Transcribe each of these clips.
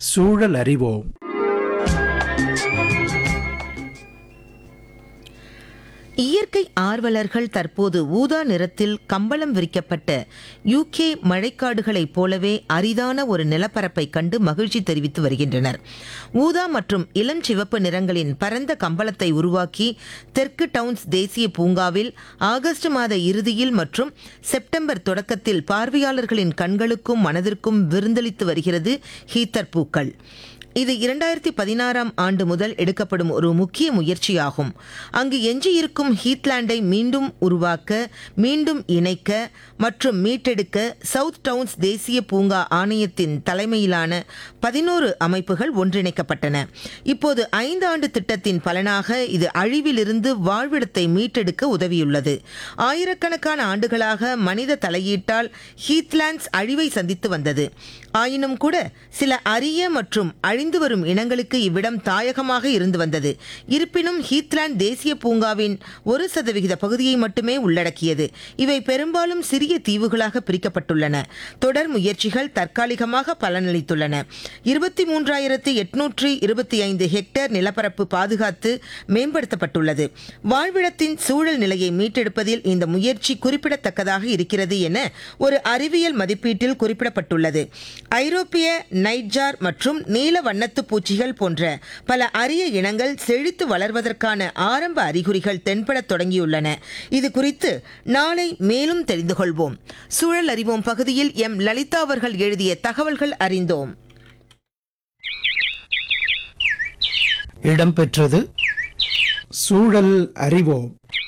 சூழல் அறிவோம் இயற்கை ஆர்வலர்கள் தற்போது ஊதா நிறத்தில் கம்பளம் விரிக்கப்பட்ட யூகே மழைக்காடுகளைப் போலவே அரிதான ஒரு நிலப்பரப்பை கண்டு மகிழ்ச்சி தெரிவித்து வருகின்றனர் ஊதா மற்றும் இளம் சிவப்பு நிறங்களின் பரந்த கம்பளத்தை உருவாக்கி தெற்கு டவுன்ஸ் தேசிய பூங்காவில் ஆகஸ்ட் மாத இறுதியில் மற்றும் செப்டம்பர் தொடக்கத்தில் பார்வையாளர்களின் கண்களுக்கும் மனதிற்கும் விருந்தளித்து வருகிறது ஹீத்தர் பூக்கள் இது இரண்டாயிரத்தி பதினாறாம் ஆண்டு முதல் எடுக்கப்படும் ஒரு முக்கிய முயற்சியாகும் அங்கு எஞ்சியிருக்கும் ஹீத்லாண்டை மீண்டும் உருவாக்க மீண்டும் இணைக்க மற்றும் மீட்டெடுக்க சவுத் டவுன்ஸ் தேசிய பூங்கா ஆணையத்தின் தலைமையிலான பதினோரு அமைப்புகள் ஒன்றிணைக்கப்பட்டன இப்போது ஐந்து ஆண்டு திட்டத்தின் பலனாக இது அழிவிலிருந்து வாழ்விடத்தை மீட்டெடுக்க உதவியுள்ளது ஆயிரக்கணக்கான ஆண்டுகளாக மனித தலையீட்டால் ஹீத்லாண்ட்ஸ் அழிவை சந்தித்து வந்தது ஆயினும் கூட சில அரிய மற்றும் அழிந்து வரும் இனங்களுக்கு இவ்விடம் தாயகமாக இருந்து வந்தது இருப்பினும் ஹீத்லாண்ட் தேசிய பூங்காவின் ஒரு சதவிகித பகுதியை மட்டுமே உள்ளடக்கியது இவை பெரும்பாலும் சிறிய தீவுகளாக பிரிக்கப்பட்டுள்ளன தொடர் முயற்சிகள் தற்காலிகமாக பலனளித்துள்ளன இருபத்தி மூன்றாயிரத்து எட்நூற்றி இருபத்தி ஐந்து ஹெக்டேர் நிலப்பரப்பு பாதுகாத்து மேம்படுத்தப்பட்டுள்ளது வாழ்விடத்தின் சூழல் நிலையை மீட்டெடுப்பதில் இந்த முயற்சி குறிப்பிடத்தக்கதாக இருக்கிறது என ஒரு அறிவியல் மதிப்பீட்டில் குறிப்பிடப்பட்டுள்ளது ஐரோப்பிய நைட்ஜார் மற்றும் நீல வண்ணத்து பூச்சிகள் போன்ற பல அரிய இனங்கள் செழித்து வளர்வதற்கான ஆரம்ப அறிகுறிகள் தென்படத் தொடங்கியுள்ளன இது குறித்து நாளை மேலும் தெரிந்து கொள்வோம் சூழல் அறிவோம் பகுதியில் எம் லலிதா அவர்கள் எழுதிய தகவல்கள் அறிந்தோம் இடம்பெற்றது சூழல் அறிவோம்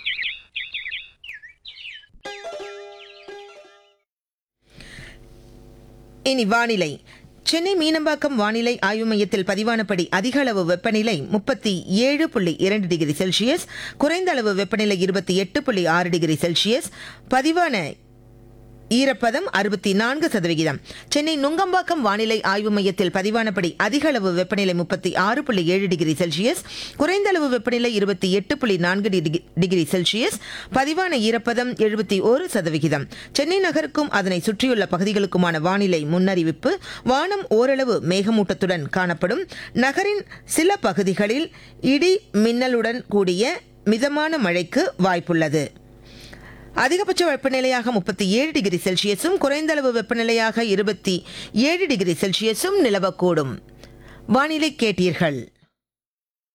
இனி வானிலை சென்னை மீனம்பாக்கம் வானிலை ஆய்வு மையத்தில் பதிவானபடி அதிக அளவு வெப்பநிலை முப்பத்தி ஏழு புள்ளி இரண்டு டிகிரி செல்சியஸ் குறைந்த அளவு வெப்பநிலை இருபத்தி எட்டு புள்ளி ஆறு டிகிரி செல்சியஸ் பதிவான ஈரப்பதம் அறுபத்தி நான்கு சதவிகிதம் சென்னை நுங்கம்பாக்கம் வானிலை ஆய்வு மையத்தில் பதிவானபடி அதிக அளவு வெப்பநிலை முப்பத்தி ஆறு புள்ளி ஏழு டிகிரி செல்சியஸ் குறைந்த அளவு வெப்பநிலை இருபத்தி எட்டு புள்ளி நான்கு டிகி- டிகிரி செல்சியஸ் பதிவான ஈரப்பதம் எழுபத்தி ஒரு சதவிகிதம் சென்னை நகருக்கும் அதனை சுற்றியுள்ள பகுதிகளுக்குமான வானிலை முன்னறிவிப்பு வானம் ஓரளவு மேகமூட்டத்துடன் காணப்படும் நகரின் சில பகுதிகளில் இடி மின்னலுடன் கூடிய மிதமான மழைக்கு வாய்ப்புள்ளது அதிகபட்ச வெப்பநிலையாக முப்பத்தி ஏழு டிகிரி செல்சியஸும் குறைந்த அளவு வெப்பநிலையாக இருபத்தி ஏழு டிகிரி செல்சியஸும் நிலவக்கூடும் வானிலை கேட்டீர்கள்